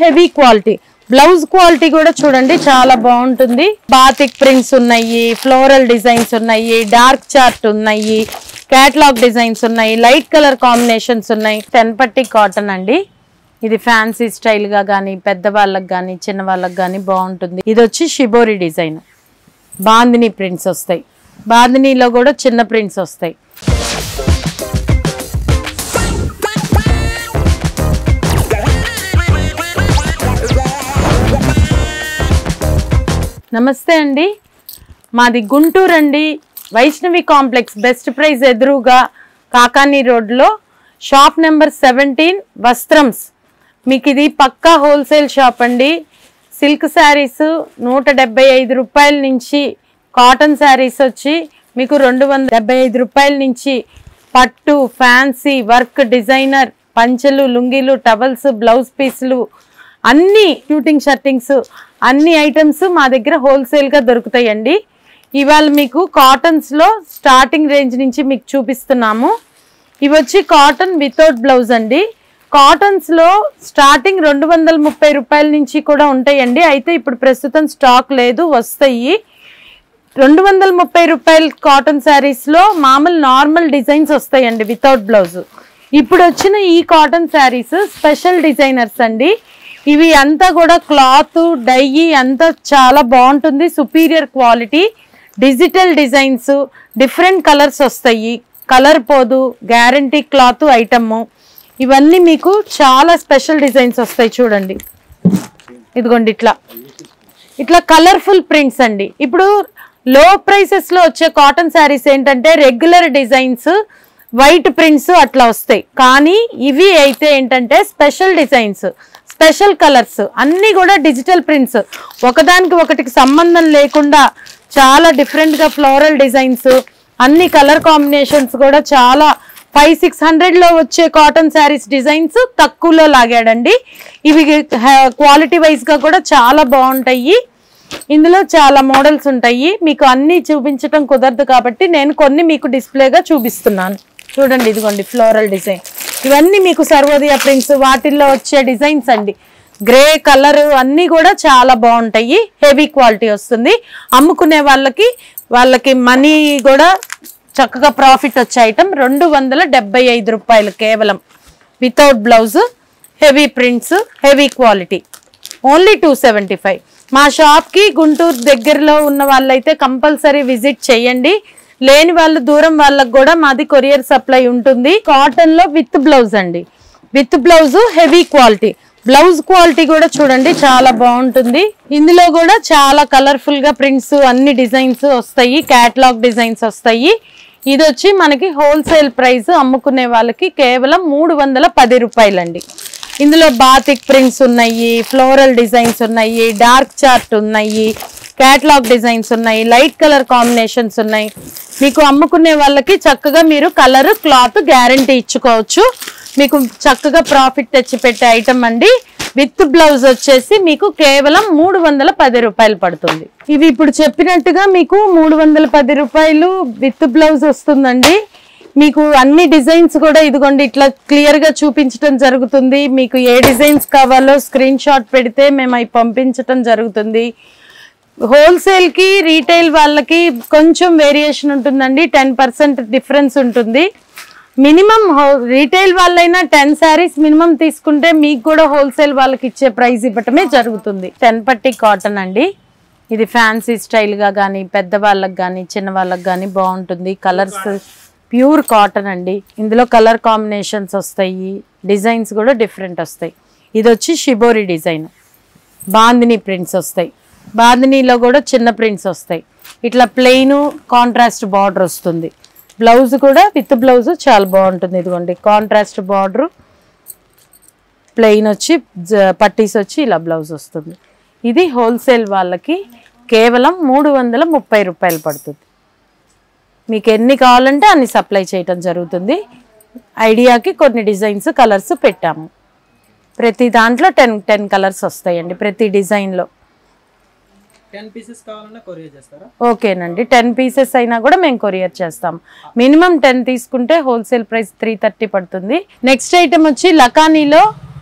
heavy quality blouse quality కూడా చూడండి చాలా బాగుంటుంది బాతిక్ ప్రింట్స్ ఉన్నాయి ఫ్లోరల్ డిజైన్స్ ఉన్నాయి డార్క్ చార్ట్ ఉన్నాయి క్యాట్లాగ్ డిజైన్స్ ఉన్నాయి లైట్ కలర్ కాంబినేషన్స్ ఉన్నాయి టెన్ పట్టి కాటన్ అండి ఇది ఫ్యాన్సీ స్టైల్ గా కానీ పెద్ద వాళ్ళకి కానీ చిన్న వాళ్ళకి కానీ బాగుంటుంది ఇది వచ్చి షిబోరి డిజైన్ బాందిని ప్రింట్స్ వస్తాయి బాందినీలో కూడా చిన్న ప్రింట్స్ వస్తాయి నమస్తే అండి మాది గుంటూరు అండి వైష్ణవి కాంప్లెక్స్ బెస్ట్ ప్రైస్ ఎదురుగా కాకాని రోడ్లో షాప్ నెంబర్ సెవెంటీన్ వస్త్రమ్స్ మీకు ఇది పక్కా హోల్సేల్ షాప్ అండి సిల్క్ శారీస్ నూట డెబ్బై ఐదు రూపాయల నుంచి కాటన్ శారీస్ వచ్చి మీకు రెండు వందల డెబ్బై ఐదు రూపాయల నుంచి పట్టు ఫ్యాన్సీ వర్క్ డిజైనర్ పంచెలు లుంగీలు టవల్స్ బ్లౌజ్ పీసులు అన్ని షూటింగ్ షర్టింగ్స్ అన్ని ఐటమ్స్ మా దగ్గర హోల్సేల్గా దొరుకుతాయండి ఇవాళ మీకు కాటన్స్లో స్టార్టింగ్ రేంజ్ నుంచి మీకు చూపిస్తున్నాము ఇవి వచ్చి కాటన్ వితౌట్ బ్లౌజ్ అండి కాటన్స్లో స్టార్టింగ్ రెండు వందల ముప్పై రూపాయల నుంచి కూడా ఉంటాయండి అయితే ఇప్పుడు ప్రస్తుతం స్టాక్ లేదు వస్తాయి రెండు వందల ముప్పై రూపాయల కాటన్ శారీస్లో మామూలు నార్మల్ డిజైన్స్ వస్తాయండి వితౌట్ బ్లౌజ్ ఇప్పుడు వచ్చిన ఈ కాటన్ శారీస్ స్పెషల్ డిజైనర్స్ అండి ఇవి అంతా కూడా క్లాత్ డై అంతా చాలా బాగుంటుంది superior quality digital designs different colours వస్తాయి కలర్ పోదు గ్యారంటీ క్లాత్ ఐటమ్ ఇవన్నీ మీకు చాలా స్పెషల్ డిజైన్స్ వస్తాయి చూడండి ఇదిగోండి ఇట్లా ఇట్లా కలర్ఫుల్ ప్రింట్స్ అండి ఇప్పుడు లో ప్రైసెస్ లో వచ్చే కాటన్ శారీస్ ఏంటంటే రెగ్యులర్ డిజైన్స్ వైట్ ప్రింట్స్ అట్లా వస్తాయి కానీ ఇవి అయితే ఏంటంటే స్పెషల్ డిజైన్స్ స్పెషల్ కలర్స్ అన్నీ కూడా డిజిటల్ ప్రింట్స్ ఒకదానికి ఒకటికి సంబంధం లేకుండా చాలా different గా ఫ్లోరల్ డిజైన్స్ అన్ని కలర్ కాంబినేషన్స్ కూడా చాలా ఫైవ్ సిక్స్ హండ్రెడ్లో వచ్చే కాటన్ శారీస్ డిజైన్స్ తక్కువలో లాగాడండి ఇవి క్వాలిటీ వైజ్గా కూడా చాలా బాగుంటాయి ఇందులో చాలా మోడల్స్ ఉంటాయి మీకు అన్ని చూపించడం కుదరదు కాబట్టి నేను కొన్ని మీకు డిస్ప్లేగా చూపిస్తున్నాను చూడండి ఇదిగోండి ఫ్లోరల్ డిజైన్ ఇవన్నీ మీకు సర్వోదయ ప్రింట్స్ వాటిల్లో వచ్చే డిజైన్స్ అండి గ్రే కలర్ అన్నీ కూడా చాలా బాగుంటాయి హెవీ క్వాలిటీ వస్తుంది అమ్ముకునే వాళ్ళకి వాళ్ళకి మనీ కూడా చక్కగా ప్రాఫిట్ వచ్చే ఐటమ్ రెండు వందల డెబ్బై ఐదు రూపాయలు కేవలం without blouse heavy prints heavy quality only two seventy five మా షాప్కి గుంటూరు దగ్గరలో ఉన్న వాళ్ళైతే కంపల్సరీ విజిట్ చేయండి లేని వాళ్ళు దూరం వాళ్ళకి కూడా మాది కొరియర్ సప్లై ఉంటుంది కాటన్ లో విత్ బ్లౌజ్ అండి with blouse heavy quality blouse quality కూడా చూడండి చాలా బాగుంటుంది ఇందులో కూడా చాలా కలర్ఫుల్ గా ప్రింట్స్ అన్ని డిజైన్స్ వస్తాయి క్యాట్లాగ్ డిజైన్స్ వస్తాయి ఇది వచ్చి మనకి హోల్సేల్ ప్రైస్ అమ్ముకునే వాళ్ళకి కేవలం మూడు వందల పది రూపాయలండి ఇందులో బాతిక్ ప్రింట్స్ ఉన్నాయి ఫ్లోరల్ డిజైన్స్ ఉన్నాయి డార్క్ చార్ట్ ఉన్నాయి క్యాట్లాగ్ డిజైన్స్ ఉన్నాయి లైట్ కలర్ కాంబినేషన్స్ ఉన్నాయి మీకు అమ్ముకునే వాళ్ళకి చక్కగా మీరు కలర్ క్లాత్ గ్యారంటీ ఇచ్చుకోవచ్చు మీకు చక్కగా ప్రాఫిట్ తెచ్చి పెట్టే ఐటమ్ అండి విత్ బ్లౌజ్ వచ్చేసి మీకు కేవలం మూడు వందల పది రూపాయలు పడుతుంది ఇవి ఇప్పుడు చెప్పినట్టుగా మీకు మూడు వందల పది రూపాయలు విత్ బ్లౌజ్ వస్తుందండి మీకు అన్ని డిజైన్స్ కూడా ఇదిగోండి ఇట్లా క్లియర్ గా చూపించడం జరుగుతుంది మీకు ఏ డిజైన్స్ కావాలో స్క్రీన్ షాట్ పెడితే మేము అవి పంపించటం జరుగుతుంది హోల్సేల్ కి రీటైల్ వాళ్ళకి కొంచెం వేరియేషన్ ఉంటుందండి టెన్ పర్సెంట్ డిఫరెన్స్ ఉంటుంది మినిమం రీటైల్ వాళ్ళైనా టెన్ శారీస్ మినిమం తీసుకుంటే మీకు కూడా హోల్సేల్ వాళ్ళకి ఇచ్చే ప్రైస్ ఇవ్వటమే జరుగుతుంది టెన్ పట్టి కాటన్ అండి ఇది ఫ్యాన్సీ స్టైల్గా కానీ పెద్ద వాళ్ళకి కానీ చిన్న వాళ్ళకి కానీ బాగుంటుంది కలర్స్ ప్యూర్ కాటన్ అండి ఇందులో కలర్ కాంబినేషన్స్ వస్తాయి డిజైన్స్ కూడా డిఫరెంట్ వస్తాయి ఇది వచ్చి షిబోరి డిజైన్ బాందిని ప్రింట్స్ వస్తాయి బాందినీలో కూడా చిన్న ప్రింట్స్ వస్తాయి ఇట్లా ప్లెయిన్ కాంట్రాస్ట్ బార్డర్ వస్తుంది బ్లౌజ్ కూడా విత్ బ్లౌజ్ చాలా బాగుంటుంది ఇదిగోండి కాంట్రాస్ట్ బార్డర్ ప్లెయిన్ వచ్చి జ- పట్టీస్ వచ్చి ఇలా బ్లౌజ్ వస్తుంది ఇది హోల్సేల్ వాళ్ళకి కేవలం మూడు వందల ముప్పై రూపాయలు పడుతుంది మీకు ఎన్ని కావాలంటే అన్ని సప్లై చేయటం జరుగుతుంది ఐడియాకి కొన్ని డిజైన్స్ కలర్స్ పెట్టాము ప్రతి దాంట్లో టెన్ టెన్ కలర్స్ వస్తాయండి ప్రతి డిజైన్లో టెన్ పీసెస్ కావాలన్నా కొరియర్ చేస్తారా ఓకేనండి టెన్ పీసెస్ అయినా కూడా మేము కొరియర్ చేస్తాం మినిమం టెన్ తీసుకుంటే హోల్సేల్ ప్రైస్ త్రీ థర్టీ పడుతుంది నెక్స్ట్ ఐటమ్ వచ్చి లకానీలో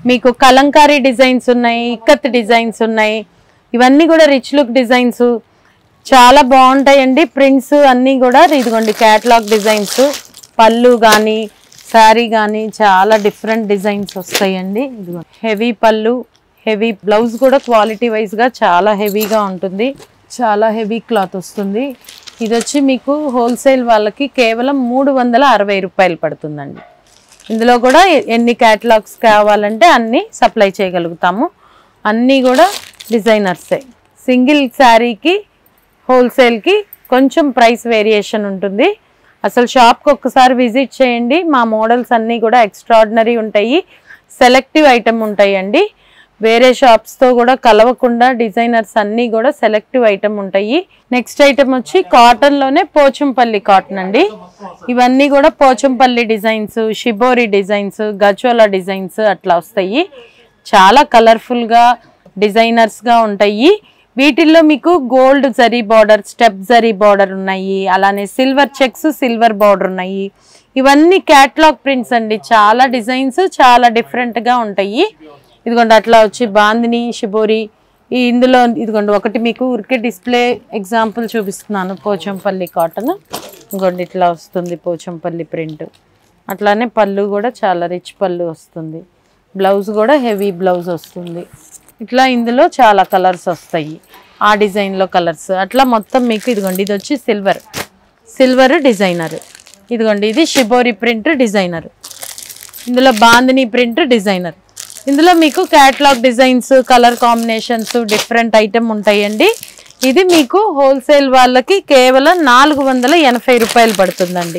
మీకు కలంకారీ డిజైన్స్ ఉన్నాయి ఇక్కత్ డిజైన్స్ ఉన్నాయి ఇవన్నీ కూడా రిచ్ లుక్ డిజైన్స్ చాలా బాగుంటాయండి ప్రింట్స్ అన్నీ కూడా ఇదిగోండి క్యాటలాగ్ డిజైన్స్ పళ్ళు కానీ శారీ కానీ చాలా డిఫరెంట్ డిజైన్స్ వస్తాయండి ఇదిగో హెవీ పళ్ళు హెవీ బ్లౌజ్ కూడా క్వాలిటీ వైజ్గా చాలా హెవీగా ఉంటుంది చాలా హెవీ క్లాత్ వస్తుంది ఇది వచ్చి మీకు హోల్సేల్ వాళ్ళకి కేవలం మూడు వందల అరవై రూపాయలు పడుతుందండి ఇందులో కూడా ఎ- ఎన్ని క్యాటలాగ్స్ కావాలంటే అన్ని సప్లై చేయగలుగుతాము అన్నీ కూడా డిజైనర్సే సింగిల్ శారీకి హోల్సేల్కి కొంచెం ప్రైస్ వేరియేషన్ ఉంటుంది అసలు షాప్కి ఒక్కసారి విజిట్ చేయండి మా మోడల్స్ అన్నీ కూడా ఎక్స్ట్రాడినరీ ఉంటాయి సెలెక్టివ్ ఐటమ్ ఉంటాయండి వేరే షాప్స్తో కూడా కలవకుండా డిజైనర్స్ అన్నీ కూడా సెలెక్టివ్ ఐటమ్ ఉంటాయి నెక్స్ట్ ఐటమ్ వచ్చి కాటన్లోనే పోచంపల్లి కాటన్ అండి ఇవన్నీ కూడా Pochampally designs shibori designs Gharchola designs అట్లా వస్తాయి చాలా కలర్ఫుల్గా డిజైనర్స్గా ఉంటాయి వీటిల్లో మీకు gold zari border step zari border ఉన్నాయి అలానే సిల్వర్ చెక్స్ సిల్వర్ బార్డర్ ఉన్నాయి ఇవన్నీ క్యాట్లాగ్ ప్రింట్స్ అండి చాలా డిజైన్స్ చాలా డిఫరెంట్గా ఉంటాయి ఇదిగోండి అట్లా వచ్చి బాందిని షిబోరి ఈ ఇందులో ఇదిగోండి ఒకటి మీకు ఊరికే డిస్ప్లే ఎగ్జాంపుల్ చూపిస్తున్నాను పోచంపల్లి కాటన్ ఇంకోండి ఇట్లా వస్తుంది పోచంపల్లి ప్రింట్ అట్లానే పళ్ళు కూడా చాలా రిచ్ పళ్ళు వస్తుంది బ్లౌజ్ కూడా హెవీ బ్లౌజ్ వస్తుంది ఇట్లా ఇందులో చాలా కలర్స్ వస్తాయి ఆ డిజైన్లో కలర్స్ అట్లా మొత్తం మీకు ఇదిగోండి ఇది వచ్చి సిల్వర్ సిల్వర్ డిజైనర్ ఇదిగోండి ఇది షిబోరి ప్రింట్ డిజైనర్ ఇందులో బాందిని ప్రింట్ డిజైనర్ ఇందులో మీకు catalogue designs colour combinations different item ఉంటాయండి ఇది మీకు హోల్సేల్ వాళ్ళకి కేవలం నాలుగు వందల ఎనభై రూపాయలు పడుతుందండి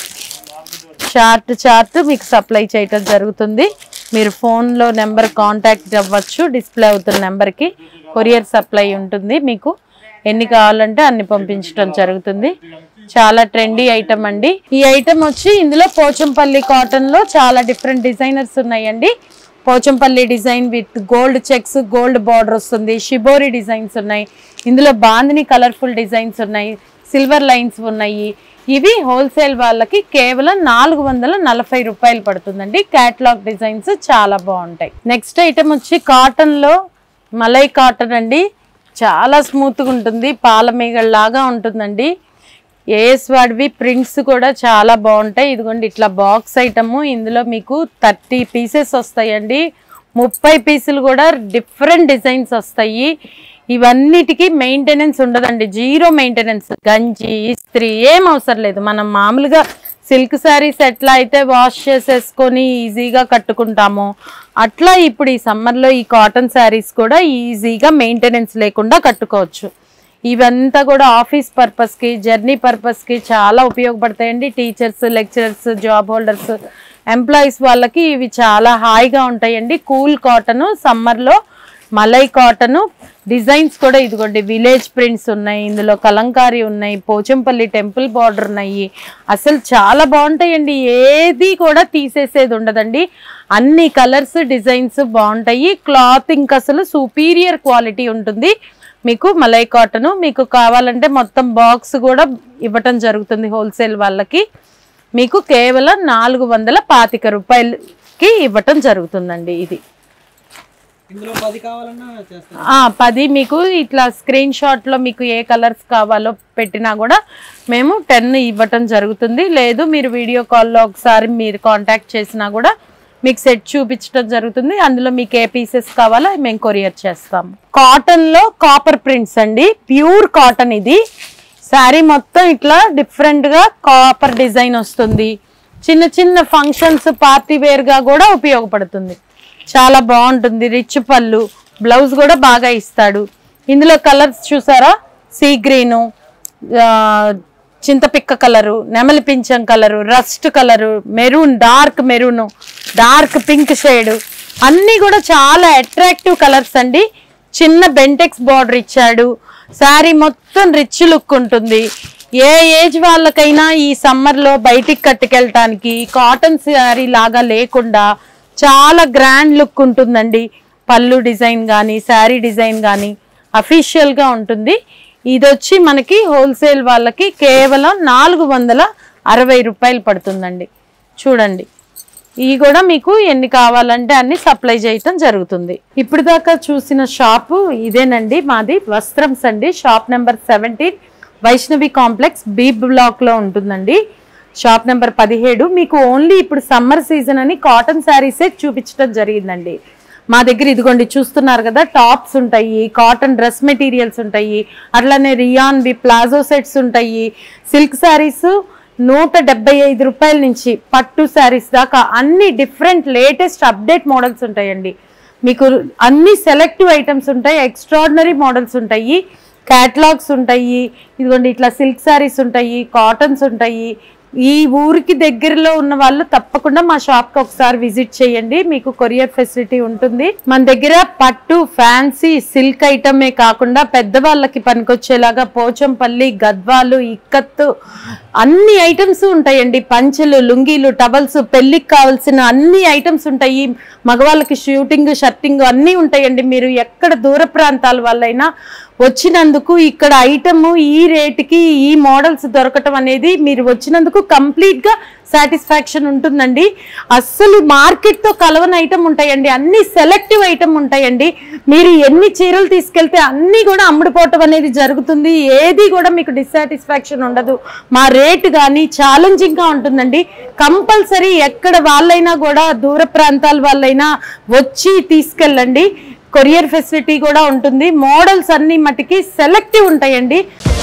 చార్ట్ చార్ట్ మీకు సప్లై చేయటం జరుగుతుంది మీరు ఫోన్లో నెంబర్ కాంటాక్ట్ అవ్వచ్చు డిస్ప్లే అవుతున్న నెంబర్కి కొరియర్ సప్లై ఉంటుంది మీకు ఎన్ని కావాలంటే అన్ని పంపించడం జరుగుతుంది చాలా ట్రెండీ ఐటమ్ అండి ఈ ఐటమ్ వచ్చి ఇందులో పోచంపల్లి కాటన్ లో చాలా డిఫరెంట్ డిజైనర్స్ ఉన్నాయండి Pochampally design with gold checks gold border వస్తుంది షిబోరి డిజైన్స్ ఉన్నాయి ఇందులో బాందిని కలర్ఫుల్ డిజైన్స్ ఉన్నాయి సిల్వర్ లైన్స్ ఉన్నాయి ఇవి హోల్సేల్ వాళ్ళకి కేవలం నాలుగు వందల నలభై రూపాయలు పడుతుందండి క్యాట్లాగ్ డిజైన్స్ చాలా బాగుంటాయి నెక్స్ట్ ఐటమ్ వచ్చి కాటన్ లో మలై కాటన్ అండి చాలా స్మూత్గా ఉంటుంది పాల లాగా ఉంటుందండి ఏఎస్ వాడివి ప్రింట్స్ కూడా చాలా బాగుంటాయి ఇదిగోండి ఇట్లా బాక్స్ ఐటమ్ ఇందులో మీకు థర్టీ పీసెస్ వస్తాయండి ముప్పై పీసులు కూడా డిఫరెంట్ డిజైన్స్ వస్తాయి ఇవన్నిటికీ మెయింటెనెన్స్ ఉండదండి జీరో మెయింటెనెన్స్ గంజి ఇస్త్రీ ఏం అవసరం లేదు మనం మామూలుగా సిల్క్ శారీస్ ఎట్లా అయితే వాష్ చేసేసుకొని ఈజీగా కట్టుకుంటామో అట్లా ఇప్పుడు ఈ సమ్మర్లో ఈ కాటన్ శారీస్ కూడా ఈజీగా మెయింటెనెన్స్ లేకుండా కట్టుకోవచ్చు ఇవంతా కూడా ఆఫీస్ పర్పస్కి జర్నీ పర్పస్కి చాలా ఉపయోగపడతాయండి teachers lecturers job holders employees వాళ్ళకి ఇవి చాలా హాయిగా ఉంటాయండి కూల్ కాటన్ సమ్మర్లో మలై కాటన్ డిజైన్స్ కూడా ఇదిగోండి విలేజ్ ప్రింట్స్ ఉన్నాయి ఇందులో కలంకారీ ఉన్నాయి పోచంపల్లి టెంపుల్ బార్డర్ ఉన్నాయి అసలు చాలా బాగుంటాయండి ఏది కూడా తీసేసేది ఉండదండి అన్ని కలర్స్ డిజైన్స్ బాగుంటాయి క్లాత్ ఇంకా అసలు సుపీరియర్ క్వాలిటీ ఉంటుంది మీకు మలై కాటన్ మీకు కావాలంటే మొత్తం బాక్స్ కూడా ఇవ్వటం జరుగుతుంది హోల్సేల్ వాళ్ళకి మీకు కేవలం నాలుగు వందల పాతిక రూపాయలకి ఇవ్వటం జరుగుతుందండి ఇది ఇందులో పది కావాలన్నా చేస్తాను ఆ, పది మీకు ఇట్లా స్క్రీన్ షాట్లో మీకు ఏ కలర్స్ కావాలో పెట్టినా కూడా మేము టెన్ ఇవ్వటం జరుగుతుంది లేదు మీరు వీడియో కాల్లో ఒకసారి మీరు కాంటాక్ట్ చేసినా కూడా మీకు సెట్ చూపించడం జరుగుతుంది అందులో మీకు ఏ పీసెస్ కావాలో మేము కొరియర్ చేస్తాము కాటన్లో కాపర్ ప్రింట్స్ అండి ప్యూర్ కాటన్ ఇది శారీ మొత్తం ఇట్లా డిఫరెంట్గా కాపర్ డిజైన్ వస్తుంది చిన్న చిన్న ఫంక్షన్స్ పార్టీ వేర్గా కూడా ఉపయోగపడుతుంది చాలా బాగుంటుంది రిచ్ పళ్ళు బ్లౌజ్ కూడా బాగా ఇస్తాడు ఇందులో కలర్స్ చూసారా సీ గ్రీను చింతపిక్క కలరు నెమలి పింఛం colour rust colour maroon dark maroon dark pink shade అన్నీ కూడా చాలా అట్రాక్టివ్ కలర్స్ అండి చిన్న బెంటెక్స్ బార్డర్ ఇచ్చాడు శారీ మొత్తం రిచ్ లుక్ ఉంటుంది ఏ ఏజ్ వాళ్ళకైనా ఈ సమ్మర్లో బయటికి కట్టుకెళ్ళటానికి కాటన్ శారీ లాగా లేకుండా చాలా గ్రాండ్ లుక్ ఉంటుందండి పళ్ళు డిజైన్ కానీ శారీ డిజైన్ కానీ అఫీషియల్గా ఉంటుంది ఇది వచ్చి మనకి హోల్సేల్ వాళ్ళకి కేవలం నాలుగు వందల అరవై రూపాయలు పడుతుందండి చూడండి ఇవి కూడా మీకు ఎన్ని కావాలంటే అన్ని సప్లై చేయటం జరుగుతుంది ఇప్పుడు దాకా చూసిన షాపు ఇదేనండి మాది వస్త్రమ్స్ అండి shop number seventeen Vaishnavi complex B block లో ఉంటుందండి షాప్ నెంబర్ పదిహేడు మీకు ఓన్లీ ఇప్పుడు సమ్మర్ సీజన్ అని కాటన్ శారీసే చూపించడం జరిగిందండి మా దగ్గర ఇదిగోండి చూస్తున్నారు కదా టాప్స్ ఉంటాయి కాటన్ డ్రెస్ మెటీరియల్స్ ఉంటాయి అట్లానే రియాన్వి ప్లాజో సెట్స్ ఉంటాయి సిల్క్ శారీస్ నూట డెబ్బై ఐదు రూపాయల నుంచి పట్టు శారీస్ దాకా అన్ని డిఫరెంట్ లేటెస్ట్ అప్డేట్ మోడల్స్ ఉంటాయండి మీకు అన్ని సెలెక్టివ్ ఐటమ్స్ ఉంటాయి ఎక్స్ట్రాడినరీ మోడల్స్ ఉంటాయి క్యాటలాగ్స్ ఉంటాయి ఇదిగోండి ఇట్లా సిల్క్ శారీస్ ఉంటాయి కాటన్స్ ఉంటాయి ఈ ఊరికి దగ్గరలో ఉన్న వాళ్ళు తప్పకుండా మా షాప్ కి ఒకసారి విజిట్ చేయండి మీకు కొరియర్ ఫెసిలిటీ ఉంటుంది మన దగ్గర పట్టు ఫ్యాన్సీ సిల్క్ ఐటమే కాకుండా పెద్దవాళ్ళకి పనికొచ్చేలాగా పోచంపల్లి గద్వాలు ఇక్కత్తు అన్ని ఐటమ్స్ ఉంటాయండి పంచెలు లుంగీలు టవల్స్ పెళ్లికి కావాల్సిన అన్ని ఐటమ్స్ ఉంటాయి మగవాళ్ళకి షూటింగ్ షర్టింగ్ అన్నీ ఉంటాయండి మీరు ఎక్కడ దూర ప్రాంతాల వాళ్ళైనా వచ్చినందుకు ఇక్కడ ఐటమ్ ఈ రేటుకి ఈ మోడల్స్ దొరకటం అనేది మీరు వచ్చినందుకు కంప్లీట్ గా సాటిస్ఫాక్షన్ ఉంటుందండి అస్సలు మార్కెట్ తో కలవని ఐటమ్ ఉంటాయండి అన్ని సెలెక్టివ్ ఐటమ్ ఉంటాయండి మీరు ఎన్ని చీరలు తీసుకెళ్తే అన్ని కూడా అమ్ముడుపోవటం అనేది జరుగుతుంది ఏది కూడా మీకు డిస్సాటిస్ఫాక్షన్ ఉండదు మా రేటు కానీ ఛాలెంజింగ్ గా ఉంటుందండి కంపల్సరీ ఎక్కడ వాళ్ళైనా కూడా దూర ప్రాంతాల వాళ్ళైనా వచ్చి తీసుకెళ్ళండి కొరియర్ ఫెసిలిటీ కూడా ఉంటుంది మోడల్స్ అన్ని మటుకి సెలెక్టివ్ ఉంటాయండి